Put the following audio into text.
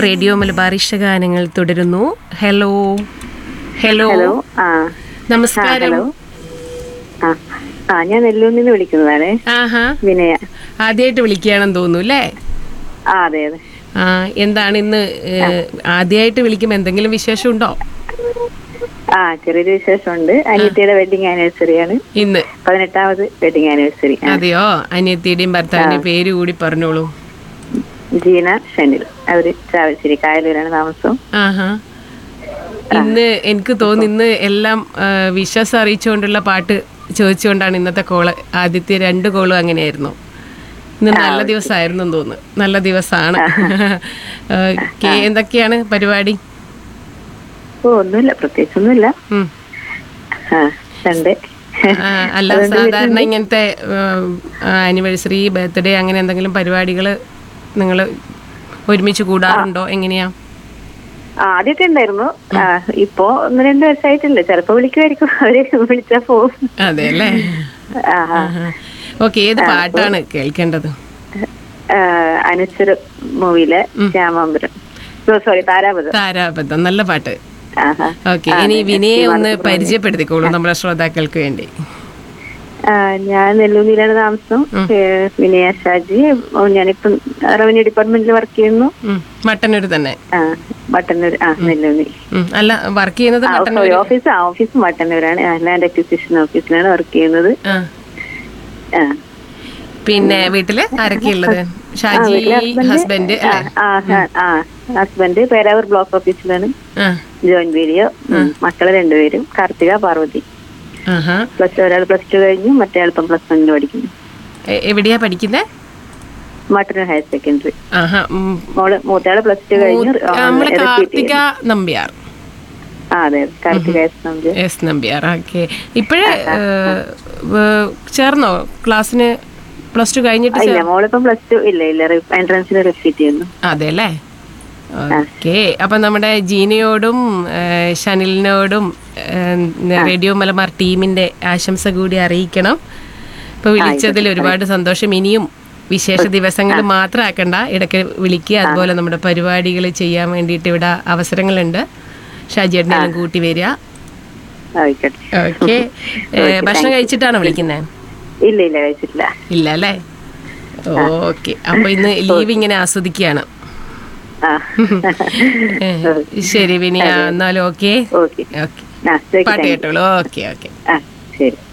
Radio Malabar ഇഷ്ടഗാനങ്ങൾ തുടരുന്നു hello hello hello ആ ആ, നമസ്കാരം ഹലോ ആ ആ ഞാൻ നെല്ലൂരിൽ നിന്ന് വിളിക്കുന്നതാണ് ആഹാ വിനയ ആദ്യമായിട്ട് വിളിക്കുകയാണെന്ന് തോന്നുന്നു അല്ലേ ആ അതെ അതെ ആ എന്താണ് ഇന്ന് ആദ്യമായിട്ട് വിളിക്കുമ്പോൾ എന്തെങ്കിലും വിശേഷം ഉണ്ടോ ആ ചെറിയൊരു വിശേഷമുണ്ട് അനിയത്തിയുടെ വെഡിങ് ആനിവേഴ്സറി ആണ് ഇന്ന് പതിനെട്ടാമത് വെഡിങ് ആനിവേഴ്സറി ആ അതെയോ അനിയത്തിയുടെയും ഭർത്താവിന്റെയും പേര് കൂടി പറഞ്ഞോളൂ ജീന ഷനിൽ അവര് ചാവശ്ശേരി കായലൂരാണ് താമസം ആഹാ ഇന്ന് എനിക്ക് തോന്നുന്നു ഇന്ന് എല്ലാം ആ, വിശ്വാസം അറിയിച്ചുകൊണ്ടുള്ള പാട്ട് ചോദിച്ചുകൊണ്ടാണ് ഇന്നത്തെ കോള് ആദ്യത്തെ രണ്ട് കോളും അങ്ങനെയായിരുന്നു ഇന്ന് നല്ല ദിവസമായിരുന്നു എന്ന് തോന്നുന്നു നല്ല ദിവസമാണ് ഓക്കെ എന്തൊക്കെയാണ് പരിപാടി ഓ ഒന്നുമില്ല പ്രത്യേകിച്ചൊന്നുമില്ല ഉം. ആ സൺഡേ ആ, അല്ല സാധാരണ ഇങ്ങനത്തെ ആനിവേഴ്സറി ബർത്ത്ഡേ അങ്ങനെ എന്തെങ്കിലും പരിപാടികൾ നിങ്ങൾ ഒരുമിച്ച് കൂടാറുണ്ടോ എങ്ങനെയാ ആ ആദ്യമൊക്കെ ഉണ്ടായിരുന്നു ആ ഇപ്പൊ ഒന്ന് രണ്ട് വർഷമായിട്ടില്ല ചിലപ്പോ വിളിക്കുമായിരിക്കും അവര് വിളിച്ചാ പോവും അതെ അല്ലേ ആ ആ ഓക്കെ ഏത് പാട്ടാണ് കേൾക്കേണ്ടത് ആ, അനുസര മൂവിയിലെ ശ്യാമാമ്പരം സോറി താരാപഥം താരാബദ്ധം നല്ല പാട്ട് ആഹാ. ഓക്കെ ഇനി വിനയെ ഒന്ന് പരിചയപ്പെടുത്തിക്കോളൂ നമ്മുടെ ശ്രോതാക്കൾക്ക് വേണ്ടി ആ, ഞാൻ നെല്ലൂന്നിലാണ് താമസം ഏ, വിനയ ഷാജി ഓ, ഞാനിപ്പം റവന്യൂ ഡിപ്പാർട്ട്മെന്റിൽ വർക്ക് ചെയ്യുന്നു ഉം, മട്ടന്നൂർ തന്നെ ആ മട്ടന്നൂർ ആ നെല്ലൂന്നി ഉം, അല്ല വർക്ക് ചെയ്യുന്നത് ആ മട്ടന്നൂർ സോറി ഓഫീസ് ആ ഓഫീസ് മട്ടന്നൂരാണ് ലാൻഡ് അക്വിസിഷൻ ഓഫീസിലാണ് വർക്ക് ചെയ്യുന്നത് ആ ആ പിന്നെ വീട്ടില് ആരൊക്കെയുള്ളത് ഷാജി ഹസ്ബൻഡ് ആ, അല്ലേ ആ ആ, ആ ഹസ്ബൻഡ് പേരാവൂർ ബ്ലോക്ക് ഓഫീസിലാണ് ആ ജോയിന്റ് വീഡിയോ മക്കള് രണ്ടുപേരും കാർത്തിക പാർവതി ആഹാ പ്ലസ് ഒരാൾ പ്ലസ് ടു കഴിഞ്ഞു മറ്റേ ഇപ്പം പ്ലസ് വണ്ണിൽ പഠിക്കുന്നു എ- എവിടെയാ പഠിക്കുന്നത് മട്ടന്നൂർ ഹയർ സെക്കൻഡറി ആഹാ ഉം, മോള് മൂത്തയാള് പ്ലസ് ടു കഴിഞ്ഞു ആ, നമ്മളെ repeat കാർത്തിക നമ്പ്യാർ ആ അതെ അതെ Karthika S Nambi S Nambiar okay ഇപ്പോഴേ ചേർന്നോ ക്ലാസ്സിന് പ്ലസ് ടു കഴിഞ്ഞിട്ട് ഇല്ല മോളിപ്പം പ്ലസ് ടു ഇല്ല ഇല്ല എൻട്രൻസിന് റിപ്പീറ്റ് ചെയ്യുന്നു അതെ അല്ലേ ഓക്കെ അപ്പൊ നമ്മുടെ ജീനയോടും ആ, ഷനിലിനോടും ആ, റേഡിയോ മലബാർ ടീമിന്റെ ആശംസ കൂടി അറിയിക്കണം ഇപ്പൊ വിളിച്ചതിൽ ഒരുപാട് സന്തോഷം ഇനിയും വിശേഷ ദിവസങ്ങൾ മാത്രം ആക്കണ്ട ഇടയ്ക്ക് വിളിക്കുക അതുപോലെ നമ്മുടെ പരിപാടികൾ ചെയ്യാൻ വേണ്ടിയിട്ട് ഇവിടെ അവസരങ്ങളുണ്ട് ഷാജിയേട്ടനെല്ലാം കൂട്ടി വരിക ആയിക്കോട്ടെ ഓക്കെ ഭക്ഷണം കഴിച്ചിട്ടാണോ വിളിക്കുന്നത് ഇല്ല ഇല്ല കഴിച്ചിട്ടില്ല ഇല്ല അല്ലേ ഓക്കെ അപ്പൊ ഇന്ന് ലീവ് ഇങ്ങനെ ആസ്വദിക്കുകയാണ് ആ ഏ, ശരി വിനിയ എന്നാലും ഓക്കെ ഓക്കെ ഓക്കെ ആ ശരി പാട്ട് താങ്ക് യു. കേട്ടോളൂ ഓക്കെ ഓക്കെ ആ ശരി